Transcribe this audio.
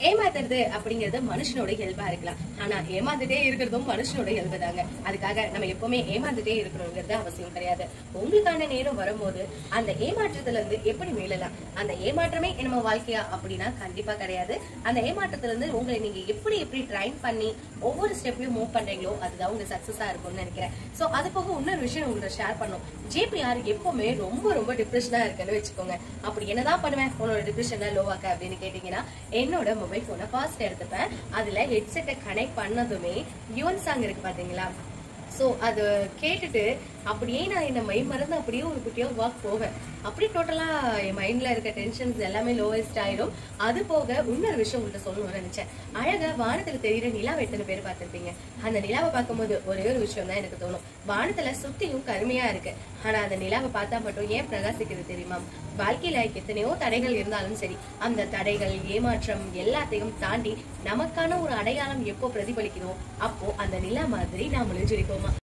ஏமாத்துறது அப்படிங்கிறது மனுஷனோட இயல்பா இருக்கலாம் ஆனா ஏமாந்துட்டே இருக்கிறதும் மனுஷனோட இயல்பு தாங்க அதுக்காக நம்ம எப்பவுமே ஏமாந்துட்டே இருக்கணுங்கிறது அவசியம் கிடையாது உங்களுக்கான நேரம் வரும்போது அந்த ஏமாற்றத்துல இருந்து எப்படி மீளலாம் அந்த ஏமாற்றமே நம்ம வாழ்க்கையா அப்படின்னா கண்டிப்பா கிடையாது அந்த ஏமாற்றத்துல இருந்து உங்களை நீங்க எப்படி எப்படி ட்ரைன் பண்ணி ஒவ்வொரு ஸ்டெப்லயும் மூவ் பண்றீங்களோ அதுதான் உங்க சக்சஸா இருக்கும்னு நினைக்கிறேன் சோ அது போக இன்னொரு விஷயம் உங்கள்ட்ட ஷேர் பண்ணும் ஜேபிஆர் எப்பவுமே ரொம்ப ரொம்ப டிப்ரெஷனா இருக்குன்னு வச்சுக்கோங்க அப்படி என்னதான் பண்ணுவேன் உன்னோட டிப்ரெஷன்ல லோவாக்க அப்படின்னு கேட்டீங்கன்னா என்னோட மொபைல் போனை ஃபாஸ்ட் எடுத்துப்பேன் அதுல ஹெட்செட்டை கனெக்ட் பண்ணதுமே யுவன் சாங் இருக்கு பாத்தீங்களா சோ அது கேட்டுட்டு அப்படியே நான் என்ன மை மறந்து அப்படியே ஒரு குட்டியா வாக் போவேன் அப்படியே டோட்டலா என் மைண்ட்ல இருக்க டென்ஷன்ஸ் எல்லாமே லோவஸ்ட் ஆயிடும் அது போக இன்னொரு விஷயம் உங்கள்ட்ட சொல்லணும்னு நினைச்சேன் அழகா வானத்துல தெரியுற நிலா எத்தனை பேர் பார்த்திருப்பீங்க அந்த நிலாவை பார்க்கும்போது ஒரே ஒரு விஷயம் தான் எனக்கு தோணும் வானத்துல சுத்தியும் கருமையா இருக்கு ஆனா அந்த நிலாவை பார்த்தா மட்டும் ஏன் பிரகாசிக்கிறது தெரியுமா வாழ்க்கையில எத்தனையோ தடைகள் இருந்தாலும் சரி அந்த தடைகள் ஏமாற்றம் எல்லாத்தையும் தாண்டி நமக்கான ஒரு அடையாளம் எப்போ பிரதிபலிக்குதோ அப்போ அந்த நிலா மாதிரி நாமளும் ஜொலிப்போமா